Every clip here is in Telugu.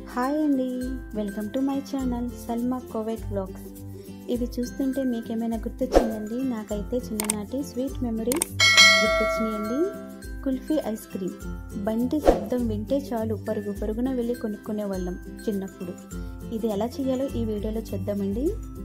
హాయ్ అండి welcome to my channel Salma కోవెట్ వ్లాగ్స్ ఇవి చూస్తుంటే మీకేమైనా గుర్తొచ్చిందండి నాకైతే చిన్ననాటి స్వీట్ మెమరీస్ గుర్తొచ్చినాయండి కుల్ఫీ ఐస్ క్రీమ్ బండి శబ్దం వింటే చాలు పరుగు పరుగున వెళ్ళి కొనుక్కునే వాళ్ళం చిన్నప్పుడు ఇది ఎలా చేయాలో ఈ వీడియోలో చూద్దామండి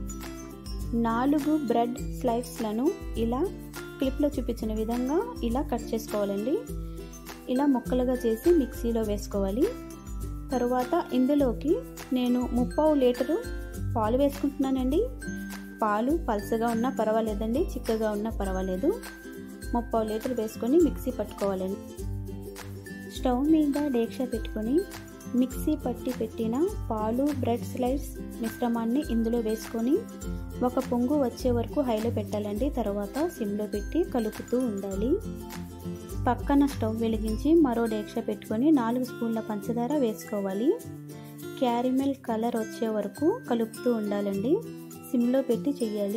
నాలుగు బ్రెడ్ స్లైస్లను ఇలా క్లిప్లో చూపించిన విధంగా ఇలా కట్ చేసుకోవాలండి ఇలా ముక్కలుగా చేసి మిక్సీలో వేసుకోవాలి తరువాత ఇందులోకి నేను ముప్పావు లీటరు పాలు వేసుకుంటున్నానండి పాలు పల్సగా ఉన్నా పర్వాలేదండి చిక్కగా ఉన్నా పర్వాలేదు ముప్పావు లీటర్ వేసుకొని మిక్సీ పట్టుకోవాలండి స్టవ్ మీద డేక్ష పెట్టుకొని మిక్సీ పట్టి పెట్టిన పాలు బ్రెడ్ స్లైడ్స్ మిశ్రమాన్ని ఇందులో వేసుకొని ఒక పొంగు వచ్చే వరకు హైలో పెట్టాలండి తర్వాత సిమ్లో పెట్టి కలుపుతూ ఉండాలి పక్కన స్టవ్ వెలిగించి మరో డేక్ష పెట్టుకొని నాలుగు స్పూన్ల పంచదార వేసుకోవాలి క్యారిమెల్ కలర్ వచ్చే వరకు కలుపుతూ ఉండాలండి సిమ్లో పెట్టి చెయ్యాలి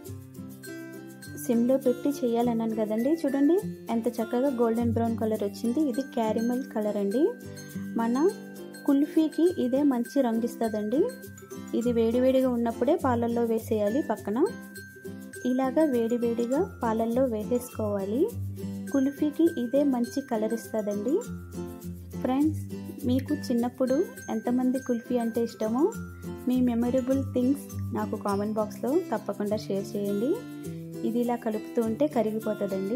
సిమ్లో పెట్టి చేయాలన్నాను కదండి చూడండి ఎంత చక్కగా గోల్డెన్ బ్రౌన్ కలర్ వచ్చింది ఇది క్యారిమెల్ కలర్ అండి మన కుల్ఫీకి ఇదే మంచి రంగు ఇస్తుందండి ఇది వేడివేడిగా ఉన్నప్పుడే పాలల్లో వేసేయాలి పక్కన ఇలాగా వేడివేడిగా పాలల్లో వేసేసుకోవాలి కుల్ఫీకి ఇదే మంచి కలర్ ఇస్తుందండి ఫ్రెండ్స్ మీకు చిన్నప్పుడు ఎంతమంది కుల్ఫీ అంటే ఇష్టమో మీ మెమొరబుల్ థింగ్స్ నాకు కామెంట్ బాక్స్లో తప్పకుండా షేర్ చేయండి ఇది ఇలా కలుపుతూ ఉంటే కరిగిపోతుందండి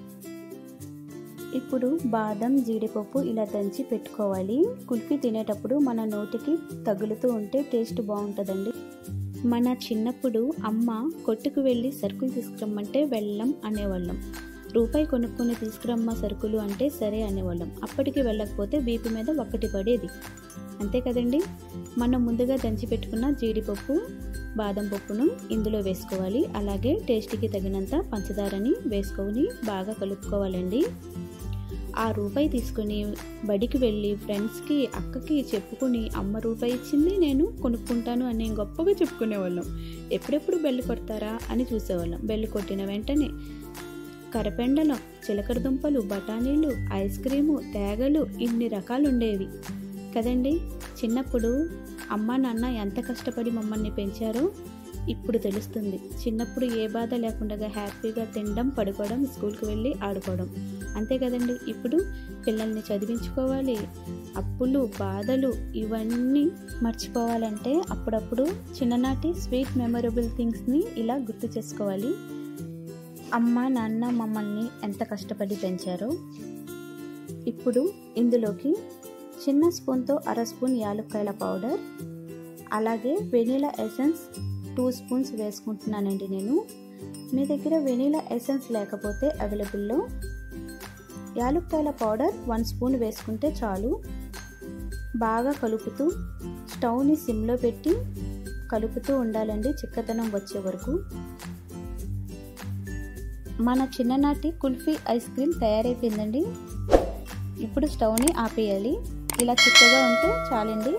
ఇప్పుడు బాదం జీడిపప్పు ఇలా దంచి పెట్టుకోవాలి కుల్ఫీ తినేటప్పుడు మన నోటికి తగులుతూ ఉంటే టేస్ట్ బాగుంటుందండి మన చిన్నప్పుడు అమ్మ కొట్టుకు వెళ్ళి సరుకులు తీసుకురమ్మంటే వెళ్ళం అనేవాళ్ళం రూపాయి కొనుక్కొని తీసుకురమ్మ సరుకులు అంటే సరే అనేవాళ్ళం అప్పటికి వెళ్ళకపోతే బీపీ మీద ఒక్కటి పడేది అంతే కదండి మనం ముందుగా దంచి పెట్టుకున్న జీడిపప్పు బాదం పప్పును ఇందులో వేసుకోవాలి అలాగే టేస్ట్కి తగినంత పంచదారని వేసుకొని బాగా కలుపుకోవాలండి ఆ రూపాయి తీసుకుని బడికి వెళ్ళి ఫ్రెండ్స్కి అక్కకి చెప్పుకుని అమ్మ రూపాయి ఇచ్చింది నేను కొనుక్కుంటాను అని గొప్పగా చెప్పుకునేవాళ్ళం ఎప్పుడెప్పుడు బెల్లు కొడతారా అని చూసేవాళ్ళం బెల్లు కొట్టిన వెంటనే కరపెండలం చిలకడ దుంపలు బఠానీలు ఐస్ క్రీము తేగలు ఇన్ని రకాలు ఉండేవి కదండి చిన్నప్పుడు అమ్మ నాన్న ఎంత కష్టపడి మమ్మల్ని పెంచారో ఇప్పుడు తెలుస్తుంది చిన్నప్పుడు ఏ బాధ లేకుండా హ్యాపీగా తినడం పడుకోవడం స్కూల్కి వెళ్ళి ఆడుకోవడం అంతే కదండి ఇప్పుడు పిల్లల్ని చదివించుకోవాలి అప్పులు బాధలు ఇవన్నీ మర్చిపోవాలంటే అప్పుడప్పుడు చిన్ననాటి స్వీట్ మెమొరబుల్ థింగ్స్ని ఇలా గుర్తు చేసుకోవాలి అమ్మ నాన్న మమ్మల్ని ఎంత కష్టపడి పెంచారో ఇప్పుడు ఇందులోకి చిన్న స్పూన్తో అర స్పూన్ యాలక్కాయల పౌడర్ అలాగే వెనీలా ఎసెన్స్ టూ స్పూన్స్ వేసుకుంటున్నానండి నేను మీ దగ్గర వెనీలా ఎసెన్స్ లేకపోతే అవైలబుల్లో యాలక్కాయల పౌడర్ వన్ స్పూన్ వేసుకుంటే చాలు బాగా కలుపుతూ స్టవ్ని సిమ్లో పెట్టి కలుపుతూ ఉండాలండి చిక్కదనం వచ్చే వరకు మన చిన్ననాటి కుల్ఫీ ఐస్ క్రీమ్ తయారైపోయిందండి ఇప్పుడు స్టవ్ని ఆపేయాలి ఇలా చిక్కగా ఉంటే చాలండి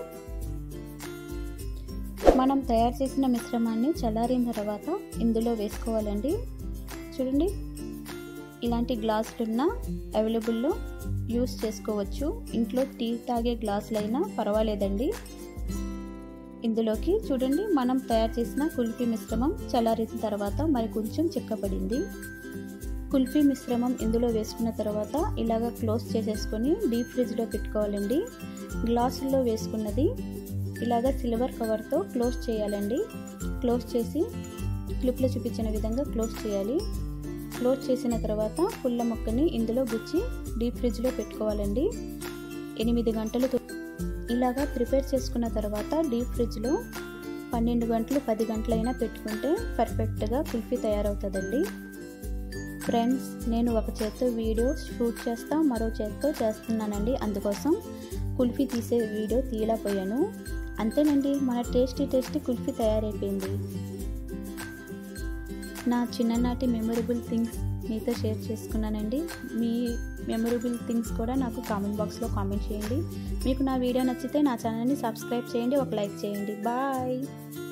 మనం తయారు చేసిన మిశ్రమాన్ని చల్లారిన తర్వాత ఇందులో వేసుకోవాలండి చూడండి ఇలాంటి గ్లాసులున్న అవైలబుల్లో యూస్ చేసుకోవచ్చు ఇంట్లో టీ తాగే గ్లాసులైనా పర్వాలేదండి ఇందులోకి చూడండి మనం తయారు చేసిన కుల్ఫీ మిశ్రమం చల్లారిన తర్వాత మరి కొంచెం చిక్కపడింది కుల్ఫీ మిశ్రమం ఇందులో వేసుకున్న తర్వాత ఇలాగ క్లోజ్ చేసేసుకొని డీప్ ఫ్రిడ్జ్లో పెట్టుకోవాలండి గ్లాసుల్లో వేసుకున్నది ఇలాగ సిల్వర్ కవర్తో క్లోజ్ చేయాలండి క్లోజ్ చేసి క్లిప్లో చూపించిన విధంగా క్లోజ్ చేయాలి క్లోజ్ చేసిన తర్వాత పుల్ల మొక్కని ఇందులో గుచ్చి డీప్ ఫ్రిడ్జ్లో పెట్టుకోవాలండి ఎనిమిది గంటలు ఇలాగా ప్రిపేర్ చేసుకున్న తర్వాత డీప్ ఫ్రిడ్జ్లో పన్నెండు గంటలు పది గంటలైనా పెట్టుకుంటే పర్ఫెక్ట్గా కుల్ఫీ తయారవుతుందండి ఫ్రెండ్స్ నేను ఒక చేత్తో వీడియో షూట్ చేస్తా మరో చేత్తో చేస్తున్నానండి అందుకోసం కుల్ఫీ తీసే వీడియో తీయలేకపోయాను అంతేనండి మన టేస్టీ టేస్టీ కుల్ఫీ తయారైపోయింది నా చిన్ననాటి మెమొరబుల్ థింగ్స్ మీతో షేర్ చేసుకున్నానండి మీ మెమొరబుల్ థింగ్స్ కూడా నాకు కామెంట్ బాక్స్లో కామెంట్ చేయండి మీకు నా వీడియో నచ్చితే నా ఛానల్ని సబ్స్క్రైబ్ చేయండి ఒక లైక్ చేయండి బాయ్